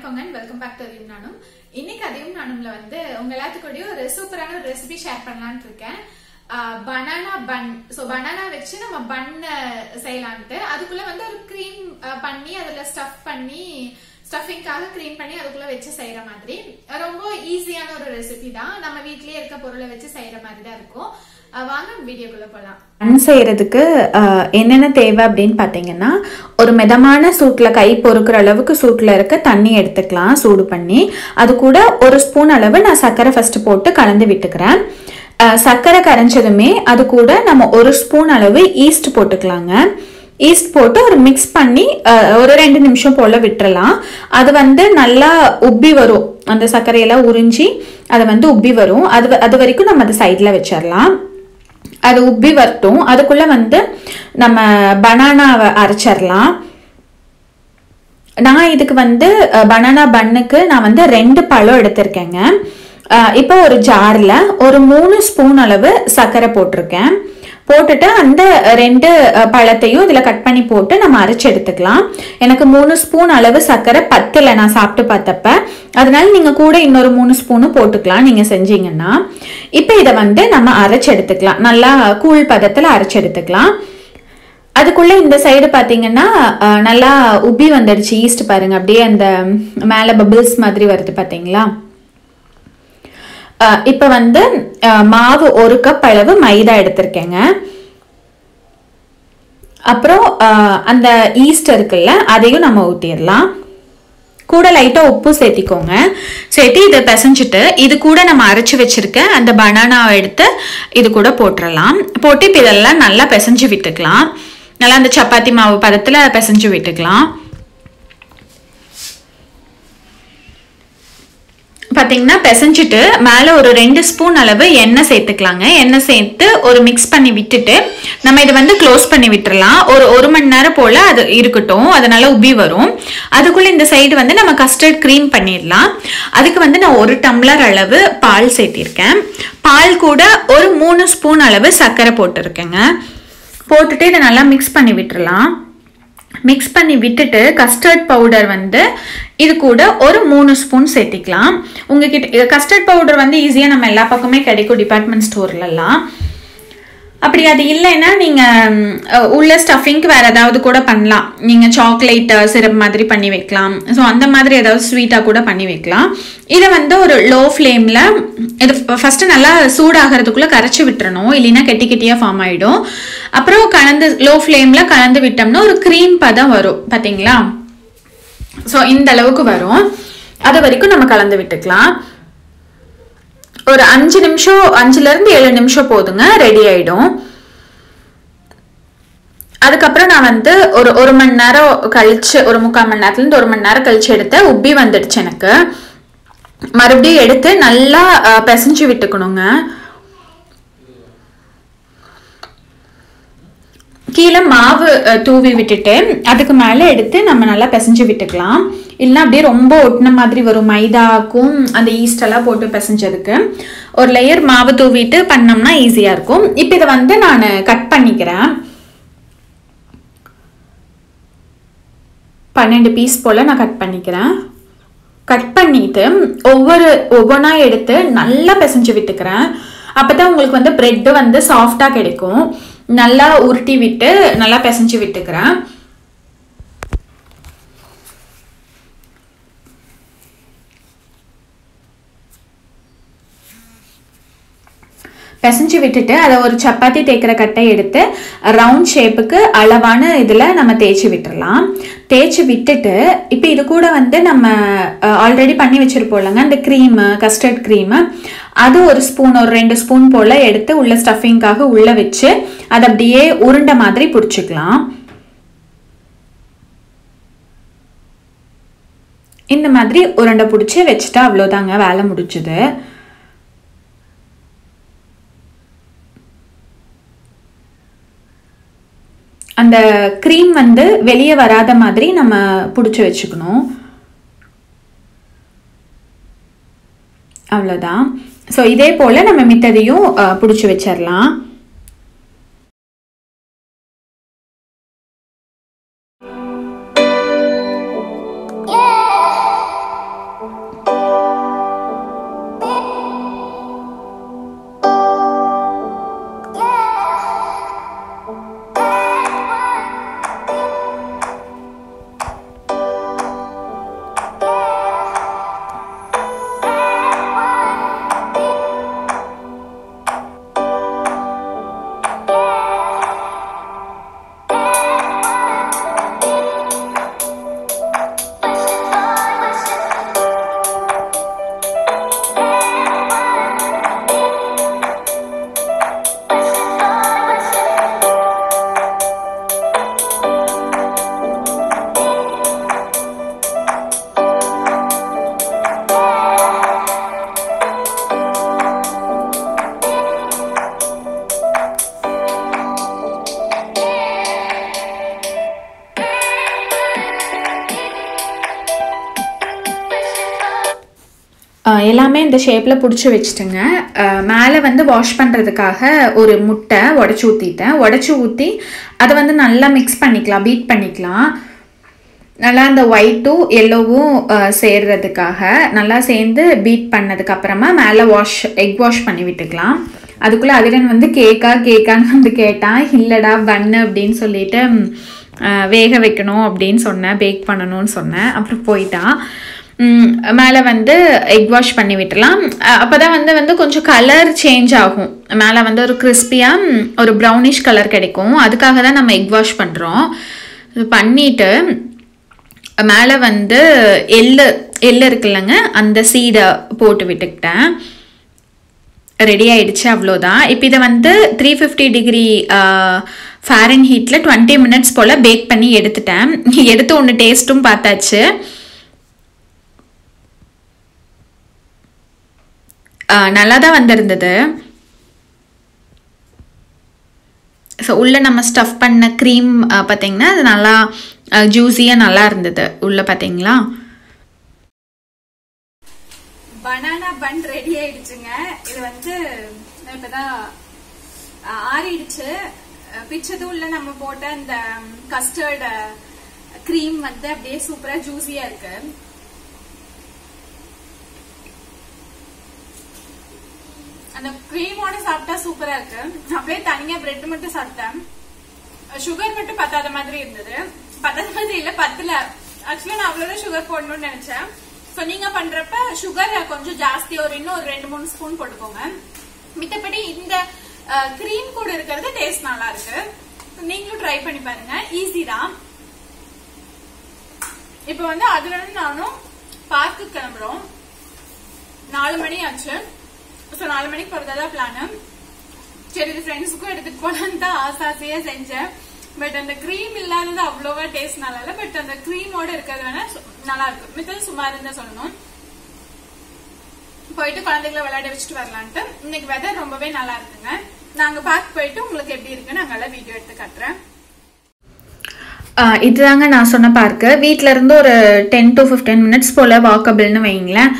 வணக்கங்க welcome back to அதையும் நானும் இன்னைக்கு அதையும் நானும்ல வந்து உங்க எல்லாத்துக்கூடயும் ஒரு சூப்பரான ஒரு ரெசிபி ஷேர் பண்ணலாம்னு இருக்கேன் பனானா பன் ஸோ பனானா வச்சு நம்ம பன் செய்யலான்ட்டு அதுக்குள்ள வந்து ஒரு க்ரீம் பண்ணி அதுல ஸ்டஃப் பண்ணி ஸ்டஃபிங்காக க்ரீம் பண்ணி அதுக்குள்ள வச்சு செய்யற மாதிரி ரொம்ப ஈஸியான ஒரு ரெசிபி தான் நம்ம வீட்லயே இருக்க பொருளை வச்சு செய்யற மாதிரி தான் இருக்கும் அஹ் வாங்க வீடியோக்குள்ள போலாம் பன் செய்கிறதுக்கு என்னென்ன தேவை அப்படின்னு பார்த்தீங்கன்னா ஒரு மிதமான சூட்டில் கை பொறுக்கிற அளவுக்கு சூட்டில் இருக்க தண்ணி எடுத்துக்கலாம் சூடு பண்ணி அது கூட ஒரு ஸ்பூன் அளவு நான் சர்க்கரை ஃபஸ்ட்டு போட்டு கலந்து விட்டுக்கிறேன் அஹ், சர்க்கரை கரைஞ்சதுமே அது கூட நம்ம ஒரு ஸ்பூன் அளவு ஈஸ்ட் போட்டுக்கலாங்க ஈஸ்ட் போட்டு ஒரு மிக்ஸ் பண்ணி அஹ், ஒரு ரெண்டு நிமிஷம் போல் விட்டுறலாம் அது வந்து நல்லா உப்பி வரும் அந்த சர்க்கரையெல்லாம் உறிஞ்சி அது வந்து உப்பி வரும் அது வ- அது வரைக்கும் நம்ம அதை சைடில் வச்சிடலாம் அது உப்பி வரட்டும் அதுக்குள்ள வந்து நம்ம பனானாவை அரைச்சிடலாம் நான் இதுக்கு வந்து பனானா பன்னுக்கு நான் வந்து ரெண்டு பழம் எடுத்திருக்கேங்க அஹ் இப்போ ஒரு ஜாரில் ஒரு மூணு ஸ்பூன் அளவு சர்க்கரை போட்டிருக்கேன் போட்டுட்டு அந்த ரெண்டு அஹ், பழத்தையும் இதில் கட் பண்ணி போட்டு நம்ம அரைச்சு எடுத்துக்கலாம் எனக்கு மூணு ஸ்பூன் அளவு சர்க்கரை பத்தில் நான் சாப்பிட்டு பார்த்தப்ப அதனால நீங்கள் கூட இன்னொரு மூணு ஸ்பூனும் போட்டுக்கலாம் நீங்கள் செஞ்சீங்கன்னா இப்போ இதை வந்து நம்ம அரைச்சு எடுத்துக்கலாம் நல்லா கூழ் பதத்தில் அரைச்சு எடுத்துக்கலாம் அதுக்குள்ள இந்த சைடு பாத்தீங்கன்னா அஹ், நல்லா உப்பி வந்துடுச்சு ஈஸ்ட் பாருங்க அப்படியே அந்த மேலே பபிள்ஸ் மாதிரி வருது பாத்தீங்களா அஹ், இப்ப வந்து அஹ், மாவு ஒரு கப் அளவு மைதா எடுத்திருக்கேங்க அப்புறம் அஹ், அந்த ஈஸ்ட் இருக்குல்ல அதையும் நம்ம ஊற்றிடலாம் கூட லைட்டாக உப்பு சேர்த்திக்கோங்க சேர்த்து இதை பிசைஞ்சிட்டு இது கூட நம்ம அரைச்சி வச்சிருக்க அந்த பனானாவை எடுத்து இது கூட போட்டுடலாம் போட்டு இப்போ இதெல்லாம் நல்லா பிசைஞ்சு விட்டுக்கலாம் நல்லா அந்த சப்பாத்தி மாவு பதத்தில் பிசைஞ்சு விட்டுக்கலாம் பார்த்தீங்கன்னா பிசைஞ்சிட்டு மேலே ஒரு ரெண்டு ஸ்பூன் அளவு எண்ணெய் சேர்த்துக்கலாங்க எண்ணெய் சேர்த்து ஒரு மிக்ஸ் பண்ணி விட்டுட்டு நம்ம இதை வந்து க்ளோஸ் பண்ணி விட்டுறலாம் ஒரு ஒரு மணி நேரம் போல் அது இருக்கட்டும் அதனால உப்பி வரும் அதுக்குள்ளே இந்த சைடு வந்து நம்ம கஸ்டர்ட் க்ரீம் பண்ணிடலாம் அதுக்கு வந்து நான் ஒரு டம்ளர் அளவு பால் சேர்த்திருக்கேன் பால் கூட ஒரு மூணு ஸ்பூன் அளவு சர்க்கரை போட்டிருக்கேங்க போட்டுட்டு இதை நல்லா மிக்ஸ் பண்ணி விட்டுறலாம் மிக்ஸ் பண்ணி விட்டுட்டு கஸ்டர்ட் பவுடர் வந்து இது கூட ஒரு மூணு ஸ்பூன் சேர்த்திக்கலாம் உங்ககிட்ட கஸ்டர்ட் பவுடர் வந்து ஈஸியாக நம்ம எல்லா பக்கமே கிடைக்கும் டிபார்ட்மெண்ட் ஸ்டோர்லலாம் அப்படி அது இல்லைன்னா நீங்கள் உள்ள ஸ்டஃபிங்க்கு வேறு ஏதாவது கூட பண்ணலாம் நீங்கள் சாக்லேட் சிரப் மாதிரி பண்ணி வைக்கலாம் ஸோ அந்த மாதிரி ஏதாவது ஸ்வீட்டாக கூட பண்ணி வைக்கலாம் இதை வந்து ஒரு லோ ஃப்ளேமில் இது ஃபஸ்ட்டு நல்லா சூடாகிறதுக்குள்ளே கரைச்சி விட்டுறணும் இல்லைன்னா கெட்டி கெட்டியாக ஃபார்ம் ஆகிடும் அப்புறம் கலந்து லோ ஃப்ளேமில் கலந்து விட்டோம்னா ஒரு க்ரீம் பதம் வரும் பார்த்தீங்களா ஸோ இந்த அளவுக்கு வரும் அது வரைக்கும் நம்ம கலந்து விட்டுக்கலாம் ஒரு அஞ்சு நிமிஷம் அஞ்சுல இருந்து ஏழு நிமிஷம் போதுங்க ரெடி ஆயிடும் அதுக்கப்புறம் நான் வந்து ஒரு ஒரு மணி நேரம் கழிச்சு ஒரு முக்கால் மணி நேரத்துல இருந்து ஒரு மணி நேரம் கழிச்சு எடுத்தேன் உப்பி வந்துடுச்சு எனக்கு மறுபடியும் எடுத்து நல்லா அஹ், பிசைஞ்சு விட்டுக்கணுங்க கீழே மாவு அஹ், தூவி விட்டுட்டு அதுக்கு மேலே எடுத்து நம்ம நல்லா பிசைஞ்சு விட்டுக்கலாம் இல்லைன்னா அப்படியே ரொம்ப ஒட்டின மாதிரி வரும் மைதாக்கும் அந்த ஈஸ்டெல்லாம் போட்டு பிசைஞ்சதுக்கு ஒரு லேயர் மாவு தூவிட்டு பண்ணோம்னா ஈஸியாக இருக்கும் இப்போ இதை வந்து நான் கட் பண்ணிக்கிறேன் பன்னெண்டு பீஸ் போல் நான் கட் பண்ணிக்கிறேன் கட் பண்ணிட்டு ஒவ்வொரு ஒவ்வொன்றா எடுத்து நல்லா பிசைஞ்சு விட்டுக்கிறேன் அப்போ தான் உங்களுக்கு வந்து ப்ரெட்டு வந்து சாஃப்டாக கிடைக்கும் நல்லா உருட்டி விட்டு நல்லா பிசைஞ்சு விட்டுக்கிறேன் பிசைஞ்சு விட்டுட்டு அதை ஒரு சப்பாத்தி தேய்க்கிற கட்டை எடுத்து ரவுண்ட் ஷேப்புக்கு அளவான இதில் நம்ம தேய்ச்சி விட்டுறலாம் தேய்ச்சி விட்டுட்டு இப்போ இது கூட வந்து நம்ம ஆல்ரெடி பண்ணி வச்சுருப்போம்லங்க அந்த க்ரீமு கஸ்டர்ட் க்ரீமு அது ஒரு ஸ்பூன் ஒரு ரெண்டு ஸ்பூன் போல் எடுத்து உள்ள ஸ்டஃபிங்காக உள்ளே வச்சு அதை அப்படியே உருண்டை மாதிரி பிடிச்சிக்கலாம் இந்த மாதிரி உருண்டை பிடிச்சி வச்சுட்டா அவ்வளோதாங்க வேலை முடிச்சுது அந்த க்ரீம் வந்து வெளியே வராத மாதிரி நம்ம பிடிச்சி வச்சுக்கணும் அவ்வளோதான் ஸோ இதே போல் நம்ம மித்ததையும் பிடிச்சி வச்சிடலாம் ஆஹ் எல்லாமே இந்த ஷேப்பில் பிடிச்சி வச்சுட்டுங்க மேலே வந்து வாஷ் பண்ணுறதுக்காக ஒரு முட்டை உடச்சி ஊற்றிட்டேன் உடச்சி ஊற்றி அதை வந்து நல்லா மிக்ஸ் பண்ணிக்கலாம் பீட் பண்ணிக்கலாம் நல்லா அந்த ஒயிட்டும் எல்லோவும் சேர்றதுக்காக நல்லா சேர்ந்து பீட் பண்ணதுக்கு அப்புறமா மேலே வாஷ் எக் வாஷ் பண்ணி விட்டுக்கலாம் அதுக்குள்ளே அதிரன் வந்து கேக்கா கேக்கான்னு வந்து கேட்டான் இல்லைடா பன்னு அப்படின்னு சொல்லிட்டு ம், அஹ், வேக வைக்கணும் அப்படின்னு சொன்னேன் பேக் பண்ணணும்னு சொன்னேன் அப்புறம் போயிட்டான் மேலே வந்து எக் வாஷ் பண்ணி விட்டுலாம் அப்போ தான் வந்து வந்து கொஞ்சம் கலர் சேஞ்ச் ஆகும் மேலே வந்து ஒரு கிறிஸ்பியாக ஒரு ப்ரௌனிஷ் கலர் கிடைக்கும் அதுக்காக தான் நம்ம எக் வாஷ் பண்ணுறோம் இது பண்ணிவிட்டு மேலே வந்து எள்ளு எள்ளு இருக்குல்லங்க அந்த சீடை போட்டு விட்டுக்கிட்டேன் ரெடி ஆயிடுச்சு அவ்வளோதான் இப்போ இதை வந்து த்ரீ ஃபிஃப்டி டிகிரி ஃபேரன் ஹீட்டில் டுவெண்ட்டி மினிட்ஸ் போல் பேக் பண்ணி எடுத்துட்டேன் எடுத்து ஒன்று டேஸ்ட்டும் பார்த்தாச்சு நல்லா தான் வந்திருந்தது ஸோ உள்ளே நம்ம ஸ்டஃப் பண்ண க்ரீம் பார்த்தீங்கன்னா அது நல்லா ஜூஸியாக நல்லா இருந்தது உள்ளே பார்த்தீங்களா பனானா பன் ரெடி ஆயிடுச்சுங்க இது வந்து நான் இப்பதான் அஹ், ஆறிடுச்சு அஹ், பிச்சதும் உள்ள நம்ம போட்ட இந்த கஸ்டர்ட் க்ரீம் வந்து அப்படியே சூப்பரா ஜூஸியா இருக்கு அந்த க்ரீமோட சாப்பிட்டா சூப்பரா இருக்கு அப்படியே தனியா பிரெட் மட்டும் சாப்பிட்டேன் சுகர் மட்டும் பத்தாத மாதிரி இருந்தது பத்தாத மாதிரி இல்ல பத்துல ஆக்சுவலா நான் அவ்வளவுதான் சுகர் போடணும்னு நினைச்சேன் சோ நீங்க பண்றப்ப சுகர் கொஞ்சம் ஜாஸ்தி ஒரு இன்னும் ஒரு ரெண்டு மூணு ஸ்பூன் போட்டுக்கோங்க மித்தபடி இந்த கிரீம் கூட இருக்கிறது டேஸ்ட் நல்லா இருக்கு நீங்களும் ட்ரை பண்ணி பாருங்க ஈஸி தான் இப்ப வந்து அதுல இருந்து நானும் பார்க்கு கிளம்புறோம் நாலு மணி ஆச்சு சோ நாலு மணிக்கு போறதா பிளான் சரி இது ஃப்ரெண்ட்ஸுக்கும் எடுத்துட்டு போலான்னு தான் ஆசை ஆசையா செஞ்சேன் பட் அந்த க்ரீம் இல்லாதது அவ்வளோவா டேஸ்ட் நல்லா இல்ல பட் அந்த க்ரீமோட இருக்கிறது வேணா சு- நல்லா இருக்கு மித்தது சுமார் இருந்தா சொல்லணும் போயிட்டு குழந்தைகளை விளையாட வச்சுட்டு வரலான்ட்டு இன்னைக்கு வெதர் ரொம்பவே நல்லா இருக்குங்க நாங்க பார்க் போயிட்டு உங்களுக்கு எப்படி இருக்குன்னு நாங்கெல்லாம் வீடியோ எடுத்து காட்டுறேன் ஆஹ் இதுதாங்க நான் சொன்ன பார்க்கு வீட்டில இருந்து ஒரு டென் டு ஃபிஃப்டீன் மினிட்ஸ் போல் வாக்கபிள்னு வைங்களேன்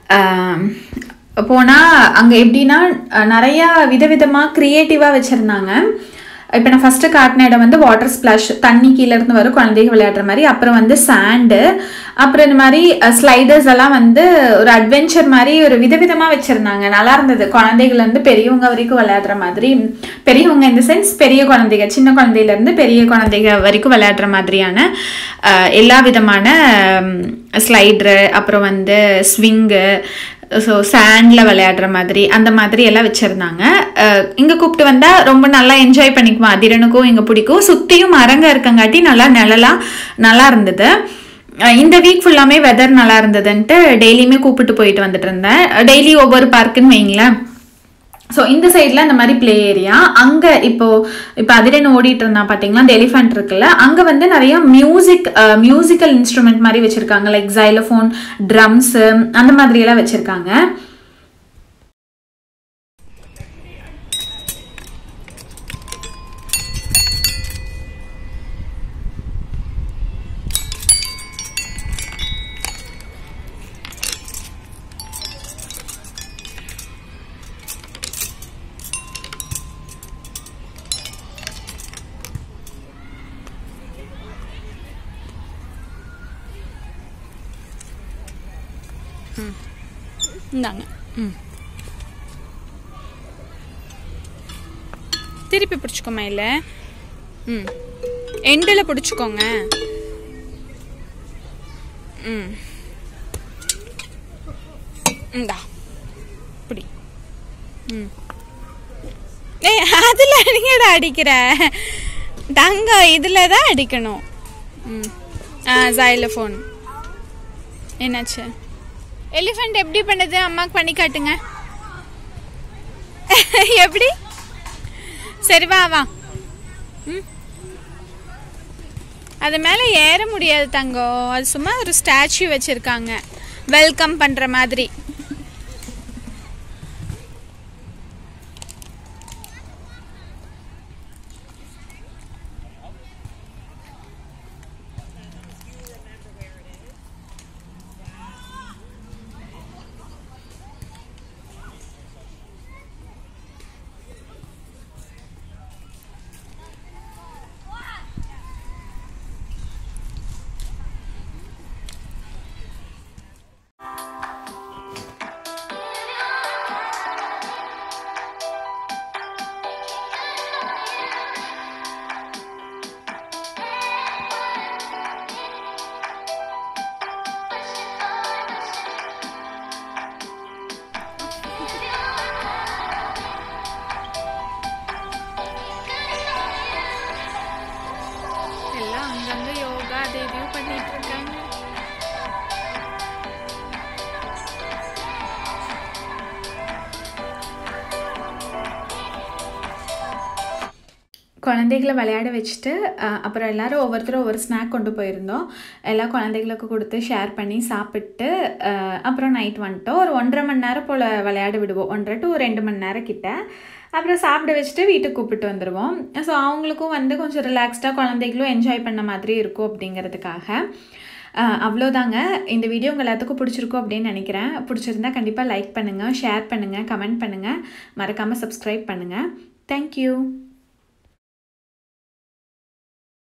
போனால் அங்கே எப்படின்னா அஹ் நிறையா விதவிதமாக க்ரியேட்டிவாக வச்சுருந்தாங்க இப்போ நான் ஃபஸ்ட்டு காட்டின இடம் வந்து வாட்டர் ஸ்ப்ளாஷ் தண்ணி கீழ இருந்து வரும் குழந்தைங்க விளையாடுற மாதிரி அப்புறம் வந்து சாண்டு அப்புறம் இந்த மாதிரி ஸ்லைடர்ஸ் எல்லாம் வந்து ஒரு அட்வென்ச்சர் மாதிரி ஒரு விதவிதமாக வச்சுருந்தாங்க நல்லா இருந்தது குழந்தைகள் இருந்து பெரியவங்க வரைக்கும் விளையாடுற மாதிரி பெரியவங்க இந்த சென்ஸ் பெரிய குழந்தைங்க சின்ன குழந்தையிலேருந்து பெரிய குழந்தைங்க வரைக்கும் விளையாடுற மாதிரியான அஹ், எல்லா விதமான ஸ்லைட்ரு அப்புறம் வந்து ஸ்விங்கு ஸோ சேண்டில் விளையாடுற மாதிரி அந்த மாதிரி எல்லாம் வச்சுருந்தாங்க இங்கே கூப்பிட்டு வந்தால் ரொம்ப நல்லா என்ஜாய் பண்ணிக்குவோம் அதிரனுக்கும் இங்கே பிடிக்கும் சுற்றியும் மரங்க இருக்கங்காட்டி நல்லா நிழலாக நல்லா இருந்தது அஹ் இந்த வீக் ஃபுல்லாமே வெதர் நல்லா இருந்ததுன்ட்டு டெய்லியுமே கூப்பிட்டு போயிட்டு வந்துட்டு இருந்தேன் டெய்லி ஒவ்வொரு பார்க்குன்னு வைங்களேன் ஸோ இந்த சைடில் இந்த மாதிரி ப்ளே ஏரியா அங்கே இப்போ இப்போ அதிரன் ஓடிட்டு இருந்தான் பார்த்தீங்களா அந்த எலிஃபண்ட் இருக்குல்ல அங்கே வந்து நிறைய மியூசிக் மியூசிக்கல் இன்ஸ்ட்ருமெண்ட் மாதிரி வச்சுருக்காங்க லைக் ஜைலோஃபோன் ட்ரம்ஸு அந்த மாதிரி எல்லாம் வச்சுருக்காங்க இந்தாங்க ம் திருப்பி பிடிச்சிக்கோமா இல்லை ம் எண்டில் பிடிச்சிக்கோங்க ம் இந்தா பிடி ம் ஏய் அதில் நீங்கடா அடிக்கிற தங்கம் இதில் தான் அடிக்கணும் ம் ஆ ஜைலஃபோன் என்னாச்சு எலிஃபண்ட் எப்படி பண்ணுது அம்மாக்கு பண்ணி காட்டுங்க எப்படி சரி வா வா ம் அது மேலே ஏற முடியாது தங்கம் அது சும்மா ஒரு ஸ்டாச்சு வச்சுருக்காங்க வெல்கம் பண்ணுற மாதிரி குழந்தைகளை விளையாட வச்சுட்டு அஹ், அப்புறம் எல்லாரும் ஒவ்வொருத்தரும் ஒவ்வொரு ஸ்நாக் கொண்டு போயிருந்தோம் எல்லா குழந்தைகளுக்கு கொடுத்து ஷேர் பண்ணி சாப்பிட்டு அஹ், அப்புறம் நைட் வந்துட்டோம் ஒரு ஒன்றரை மணி நேரம் போல் விளையாட விடுவோம் ஒன்றரை டு ரெண்டு மணி நேரம் கிட்ட அப்புறம் சாப்பிட வச்சுட்டு வீட்டுக்கு கூப்பிட்டு வந்துடுவோம் ஸோ அவங்களுக்கும் வந்து கொஞ்சம் ரிலாக்ஸ்டாக குழந்தைகளும் என்ஜாய் பண்ண மாதிரி இருக்கும் அப்படிங்கிறதுக்காக அஹ், அவ்வளோதாங்க இந்த வீடியோ உங்கள் எல்லாத்துக்கும் பிடிச்சிருக்கும் அப்படின்னு நினைக்கிறேன் பிடிச்சிருந்தா கண்டிப்பாக லைக் பண்ணுங்கள் ஷேர் பண்ணுங்கள் கமெண்ட் பண்ணுங்கள் மறக்காமல் சப்ஸ்கிரைப் பண்ணுங்கள் தேங்க்யூ